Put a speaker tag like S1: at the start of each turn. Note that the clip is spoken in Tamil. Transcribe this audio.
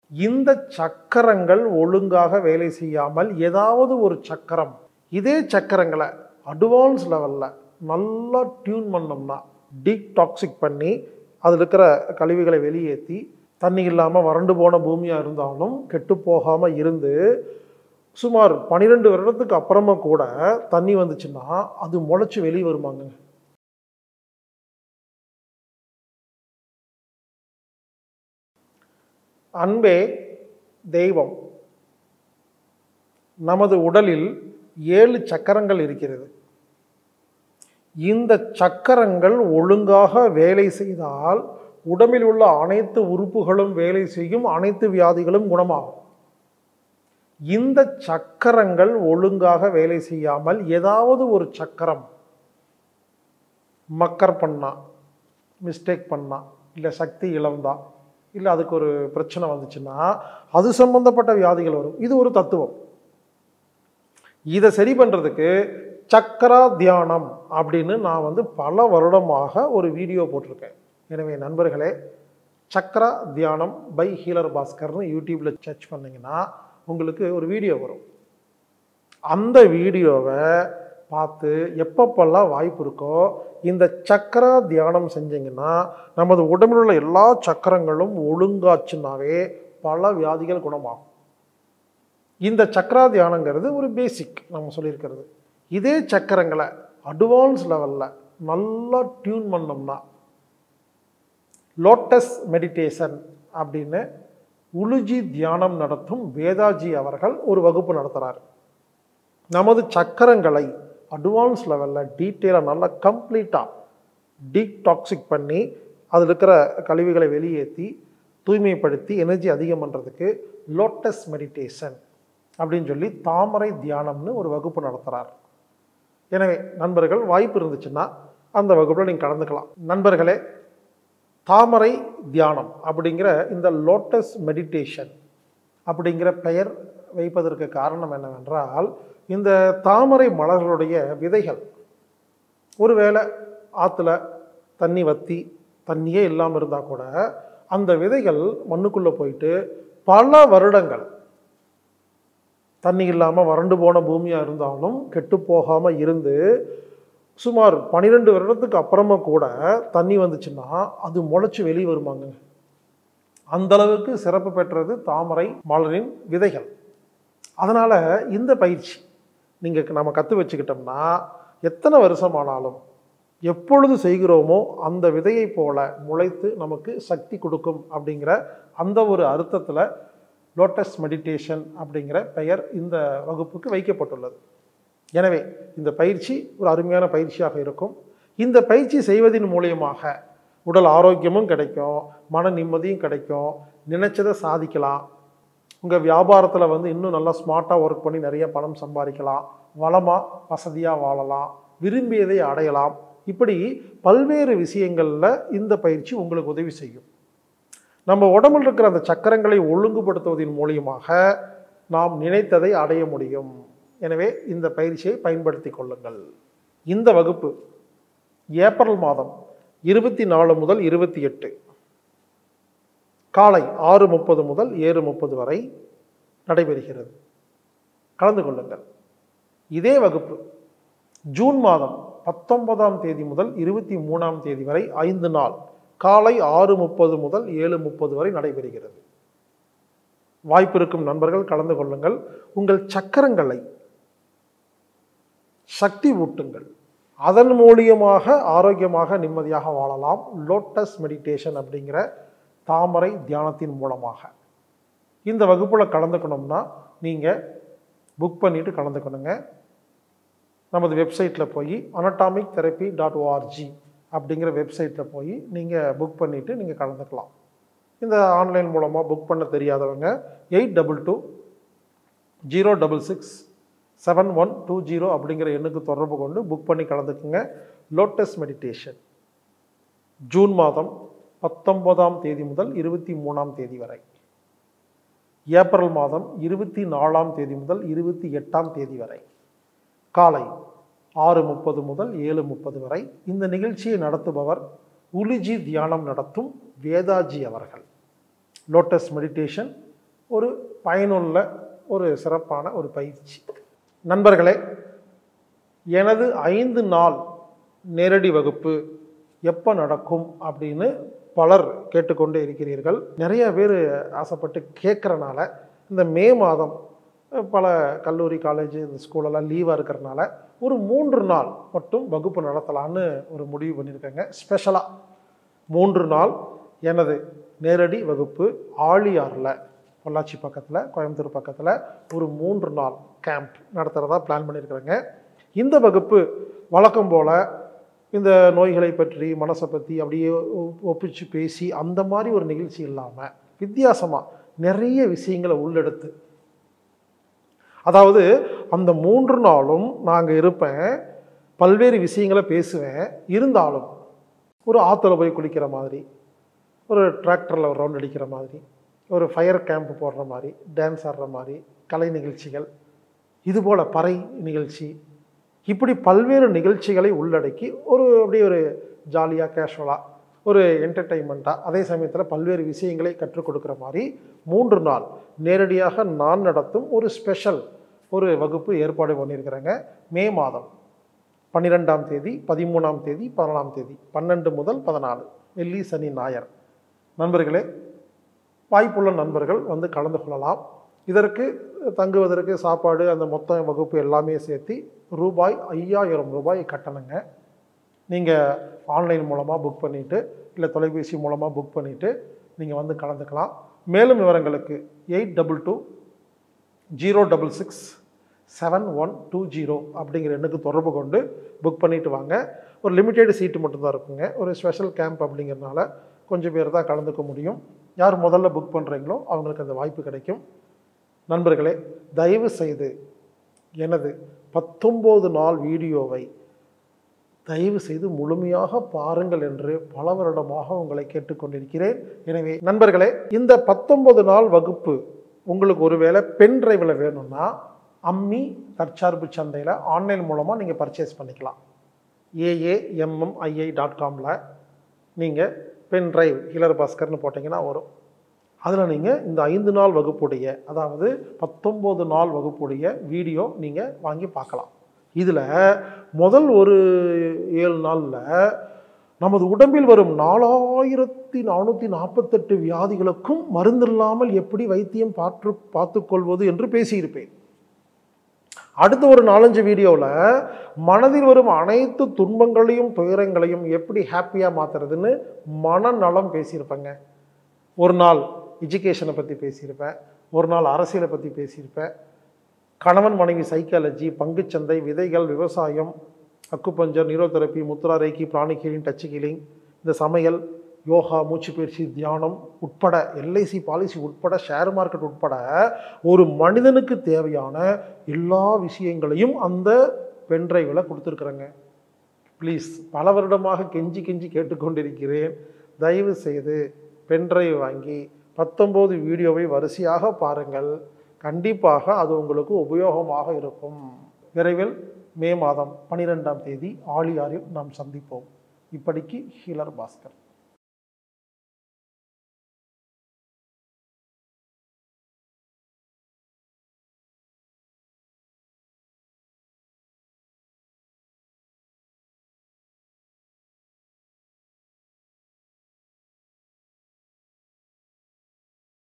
S1: இந்த சக்கரங்கள் ஒழுங்காக வேலை செய்யாமல் ஏதாவது ஒரு சக்கரம் இதே சக்கரங்களை அட்வான்ஸ் லெவலில் நல்லா டியூன் பண்ணோம்னா டீடாக்சிக் பண்ணி அதில் இருக்கிற கழிவுகளை வெளியேற்றி தண்ணி இல்லாமல் வறண்டு போன பூமியாக இருந்தாலும் கெட்டு போகாமல் இருந்து சுமார் பன்னிரெண்டு வருடத்துக்கு அப்புறமா கூட தண்ணி வந்துச்சுன்னா அது முளைச்சி வெளியே வருமாங்க அன்பே தெய்வம் நமது உடலில் ஏழு சக்கரங்கள் இருக்கிறது இந்த சக்கரங்கள் ஒழுங்காக வேலை செய்தால் உடம்பில் உள்ள அனைத்து உறுப்புகளும் வேலை செய்யும் அனைத்து வியாதிகளும் குணமாகும் இந்த சக்கரங்கள் ஒழுங்காக வேலை செய்யாமல் ஏதாவது ஒரு சக்கரம் மக்கர் பண்ணா மிஸ்டேக் பண்ணா இல்லை சக்தி இழந்தா இல்லை அதுக்கு ஒரு பிரச்சனை வந்துச்சுன்னா அது சம்பந்தப்பட்ட வியாதிகள் வரும் இது ஒரு தத்துவம் இதை சரி பண்ணுறதுக்கு சக்கரா தியானம் அப்படின்னு நான் வந்து பல வருடமாக ஒரு வீடியோ போட்டிருக்கேன் எனவே நண்பர்களே சக்கரா தியானம் பை ஹீலர் பாஸ்கர்னு யூடியூப்பில் சர்ச் பண்ணிங்கன்னா உங்களுக்கு ஒரு வீடியோ வரும் அந்த வீடியோவை பார்த்து எப்பப்பெல்லாம் வாய்ப்பு இருக்கோ இந்த சக்கரா தியானம் செஞ்சீங்கன்னா நமது உடம்பில் உள்ள எல்லா சக்கரங்களும் ஒழுங்காச்சுனாவே பல வியாதிகள் குணமாகும் இந்த சக்கரா தியானங்கிறது ஒரு பேசிக் நம்ம சொல்லியிருக்கிறது இதே சக்கரங்களை அட்வான்ஸ் லெவலில் நல்லா டியூன் பண்ணோம்னா லோட்டஸ் மெடிடேஷன் அப்படின்னு உலுஜி தியானம் நடத்தும் வேதாஜி அவர்கள் ஒரு வகுப்பு நடத்துகிறார் நமது சக்கரங்களை அட்வான்ஸ் லெவலில் டீட்டெயிலாக நல்லா கம்ப்ளீட்டாக டீடாக்சிக் பண்ணி அதில் இருக்கிற கழிவுகளை வெளியேற்றி தூய்மைப்படுத்தி எனர்ஜி அதிகம் பண்ணுறதுக்கு லோட்டஸ் மெடிடேஷன் அப்படின்னு சொல்லி தாமரை தியானம்னு ஒரு வகுப்பு நடத்துகிறார் எனவே நண்பர்கள் வாய்ப்பு இருந்துச்சுன்னா அந்த வகுப்பில் நீங்கள் கலந்துக்கலாம் நண்பர்களே தாமரை தியானம் அப்படிங்கிற இந்த லோட்டஸ் மெடிடேஷன் அப்படிங்கிற பெயர் வைப்பதற்கு காரணம் என்னவென்றால் இந்த தாமரை மலர்களுடைய விதைகள் ஒருவேளை ஆற்றுல தண்ணி வற்றி தண்ணியே இல்லாமல் இருந்தால் கூட அந்த விதைகள் மண்ணுக்குள்ளே போயிட்டு பல வருடங்கள் தண்ணி இல்லாமல் வறண்டு போன பூமியாக இருந்தாலும் கெட்டு போகாமல் இருந்து சுமார் பன்னிரெண்டு வருடத்துக்கு அப்புறமா கூட தண்ணி வந்துச்சுன்னா அது முளைச்சி வெளியே வருமாங்க அந்த அளவுக்கு சிறப்பு பெற்றது தாமரை மலரின் விதைகள் அதனால் இந்த பயிற்சி நீங்கள் நம்ம கற்று வச்சுக்கிட்டோம்னா எத்தனை வருஷமானாலும் எப்பொழுது செய்கிறோமோ அந்த விதையை போல முளைத்து நமக்கு சக்தி கொடுக்கும் அப்படிங்கிற அந்த ஒரு அர்த்தத்தில் லோட்டஸ் மெடிடேஷன் அப்படிங்கிற பெயர் இந்த வகுப்புக்கு வைக்கப்பட்டுள்ளது எனவே இந்த பயிற்சி ஒரு அருமையான பயிற்சியாக இருக்கும் இந்த பயிற்சி செய்வதன் மூலியமாக உடல் ஆரோக்கியமும் கிடைக்கும் மன நிம்மதியும் கிடைக்கும் நினைச்சதை சாதிக்கலாம் உங்கள் வியாபாரத்தில் வந்து இன்னும் நல்லா ஸ்மார்ட்டாக ஒர்க் பண்ணி நிறைய பணம் சம்பாதிக்கலாம் வளமாக வசதியாக வாழலாம் விரும்பியதை அடையலாம் இப்படி பல்வேறு விஷயங்களில் இந்த பயிற்சி உங்களுக்கு உதவி செய்யும் நம்ம உடம்பில் இருக்கிற அந்த சக்கரங்களை ஒழுங்குபடுத்துவதன் மூலியமாக நாம் நினைத்ததை அடைய முடியும் எனவே இந்த பயிற்சியை பயன்படுத்தி கொள்ளுங்கள் இந்த வகுப்பு ஏப்ரல் மாதம் இருபத்தி நாலு முதல் இருபத்தி எட்டு காலை ஆறு முப்பது முதல் ஏழு முப்பது வரை நடைபெறுகிறது கலந்து கொள்ளுங்கள் இதே வகுப்பு ஜூன் மாதம் பத்தொன்பதாம் தேதி முதல் இருபத்தி மூணாம் தேதி வரை ஐந்து நாள் காலை ஆறு முப்பது முதல் ஏழு முப்பது வரை நடைபெறுகிறது வாய்ப்பு இருக்கும் நண்பர்கள் கலந்து கொள்ளுங்கள் உங்கள் சக்கரங்களை சக்தி ஊட்டுங்கள் அதன் மூலியமாக ஆரோக்கியமாக நிம்மதியாக வாழலாம் லோட்டஸ் மெடிடேஷன் அப்படிங்கிற தாமரை தியானத்தின் மூலமாக இந்த வகுப்பில் கலந்துக்கணும்னா நீங்கள் புக் பண்ணிவிட்டு கலந்துக்கணுங்க நமது வெப்சைட்டில் போய் அனட்டாமிக் தெரப்பி டாட் ஓஆர்ஜி அப்படிங்கிற வெப்சைட்டில் போய் நீங்கள் புக் பண்ணிவிட்டு நீங்கள் கலந்துக்கலாம் இந்த ஆன்லைன் மூலமாக புக் பண்ண தெரியாதவங்க eight double two zero double six seven one two zero அப்படிங்கிற எண்ணுக்கு தொடர்பு கொண்டு புக் பண்ணி கலந்துக்குங்க லோட்டஸ் மெடிடேஷன் ஜூன் மாதம் பத்தொன்பதாம் தேதி முதல் இருபத்தி மூணாம் தேதி வரை ஏப்ரல் மாதம் இருபத்தி நாலாம் தேதி முதல் இருபத்தி எட்டாம் தேதி வரை காலை ஆறு முப்பது முதல் ஏழு முப்பது வரை இந்த நிகழ்ச்சியை நடத்துபவர் உலிஜி தியானம் நடத்தும் வேதாஜி அவர்கள் லோட்டஸ் மெடிடேஷன் ஒரு பயனுள்ள ஒரு சிறப்பான ஒரு பயிற்சி நண்பர்களே எனது ஐந்து நாள் நேரடி வகுப்பு எப்போ நடக்கும் அப்படின்னு பலர் கேட்டுக்கொண்டே இருக்கிறீர்கள் நிறைய பேர் ஆசைப்பட்டு கேட்குறனால இந்த மே மாதம் அஹ், பல கல்லூரி காலேஜ் இந்த ஸ்கூலெல்லாம் லீவாக இருக்கிறனால ஒரு மூன்று நாள் மட்டும் வகுப்பு நடத்தலான்னு ஒரு முடிவு பண்ணியிருக்கேங்க ஸ்பெஷலாக மூன்று நாள் எனது நேரடி வகுப்பு ஆழியாரில் பொள்ளாச்சி பக்கத்தில் கோயம்புத்தூர் பக்கத்தில் ஒரு மூன்று நாள் கேம்ப் நடத்துகிறதா பிளான் பண்ணியிருக்கிறேங்க இந்த வகுப்பு வழக்கம் போல் இந்த நோய்களை பற்றி மனசை பற்றி அப்படியே ஒ- ஒப்பிச்சு பேசி அந்த மாதிரி ஒரு நிகழ்ச்சி இல்லாமல் வித்தியாசமாக நிறைய விஷயங்களை உள்ளெடுத்து அதாவது அந்த மூன்று நாளும் நாங்கள் இருப்பேன் பல்வேறு விஷயங்களை பேசுவேன் இருந்தாலும் ஒரு ஆற்றுல போய் குளிக்கிற மாதிரி ஒரு டிராக்டரில் ஒரு ரவுண்ட் அடிக்கிற மாதிரி ஒரு ஃபயர் கேம்ப் போடுற மாதிரி டான்ஸ் ஆடுற மாதிரி கலை நிகழ்ச்சிகள் இதுபோல் பறை நிகழ்ச்சி இப்படி பல்வேறு நிகழ்ச்சிகளை உள்ளடக்கி ஒரு அப்படியே ஒரு ஜாலியாக கேஷுவலாக ஒரு என்டர்டெயின்மெண்ட்டாக அதே சமயத்தில் பல்வேறு விஷயங்களை கற்றுக் கொடுக்குற மாதிரி மூன்று நாள் நேரடியாக நான் நடத்தும் ஒரு ஸ்பெஷல் ஒரு வகுப்பு ஏற்பாடு பண்ணியிருக்கிறேங்க மே மாதம் பன்னிரெண்டாம் தேதி பதிமூணாம் தேதி பதினாலாம் தேதி பன்னெண்டு முதல் பதினாலு வெள்ளி சனி ஞாயர் நண்பர்களே வாய்ப்புள்ள நண்பர்கள் வந்து கலந்து கொள்ளலாம் இதற்கு தங்குவதற்கு சாப்பாடு அந்த மொத்த வகுப்பு எல்லாமே சேர்த்து ரூபாய் ஐயாயிரம் ரூபாய் கட்டணங்க நீங்கள் ஆன்லைன் மூலமாக புக் பண்ணிவிட்டு இல்லை தொலைபேசி மூலமாக புக் பண்ணிவிட்டு நீங்கள் வந்து கலந்துக்கலாம் மேலும் விவரங்களுக்கு eight double two zero double six seven one two zero அப்படிங்கிற எண்ணுக்கு தொடர்பு கொண்டு புக் பண்ணிட்டு வாங்க ஒரு லிமிட்டெட் சீட்டு மட்டும்தான் இருக்குங்க ஒரு ஸ்பெஷல் கேம்ப் அப்படிங்கிறதுனால கொஞ்சம் பேர் தான் கலந்துக்க முடியும் யார் முதல்ல புக் பண்ணுறீங்களோ அவங்களுக்கு அந்த வாய்ப்பு கிடைக்கும் நண்பர்களே தயவு செய்து எனது பத்தொம்போது நாள் வீடியோவை தயவு செய்து முழுமையாக பாருங்கள் என்று பல வருடமாக உங்களை கேட்டுக்கொண்டிருக்கிறேன் எனவே நண்பர்களே இந்த பத்தொன்பது நாள் வகுப்பு உங்களுக்கு ஒருவேளை பென் டிரைவில் வேணும்னா அம்மி தற்சார்பு சந்தையில் ஆன்லைன் மூலமாக நீங்கள் பர்ச்சேஸ் பண்ணிக்கலாம் ஏஏஎம்எம்ஐஐ டாட் காமில் நீங்கள் பென் டிரைவ் ஹீலர் பாஸ்கர்னு போட்டிங்கன்னா வரும் அதில் நீங்கள் இந்த ஐந்து நாள் வகுப்புடைய அதாவது பத்தொம்போது நாள் வகுப்புடைய வீடியோ நீங்கள் வாங்கி பார்க்கலாம் இதில் முதல் ஒரு ஏழு நாளில் நமது உடம்பில் வரும் நாலாயிரத்தி நானூற்றி நாற்பத்தெட்டு வியாதிகளுக்கும் மருந்தில்லாமல் எப்படி வைத்தியம் பார்த்து பார்த்துக்கொள்வது என்று பேசியிருப்பேன் அடுத்த ஒரு நாலஞ்சு வீடியோவில் மனதில் வரும் அனைத்து துன்பங்களையும் துயரங்களையும் எப்படி ஹாப்பியாக மாற்றுறதுன்னு மனநலம் பேசியிருப்பேங்க ஒரு நாள் எஜுகேஷனை பற்றி பேசியிருப்பேன் ஒரு நாள் அரசியலை பற்றி பேசியிருப்பேன் கணவன் மனைவி சைக்காலஜி பங்குச்சந்தை விதைகள் விவசாயம் அக்குபஞ்சர் நியூரோதெரப்பி முத்ரா reiki pranic healing touch healing இந்த சமையல் யோகா மூச்சு பயிற்சி தியானம் உட்பட எல்ஐசி பாலிசி உட்பட ஷேர் மார்க்கெட் உட்பட ஒரு மனிதனுக்கு தேவையான எல்லா விஷயங்களையும் அந்த பென்ட்ரைவில் கொடுத்துருக்குறேங்க ப்ளீஸ் பல வருடமாக கெஞ்சி கெஞ்சி கேட்டுக்கொண்டிருக்கிறேன் தயவு செய்து பென்ட்ரைவ் வாங்கி பத்தொம்போது வீடியோவை வரிசையாக பாருங்கள் கண்டிப்பாக அது உங்களுக்கு உபயோகமாக இருக்கும் விரைவில் மே மாதம் பன்னிரெண்டாம் தேதி ஆழியாரில் நாம் சந்திப்போம் இப்படிக்கு ஹீலர் பாஸ்கர்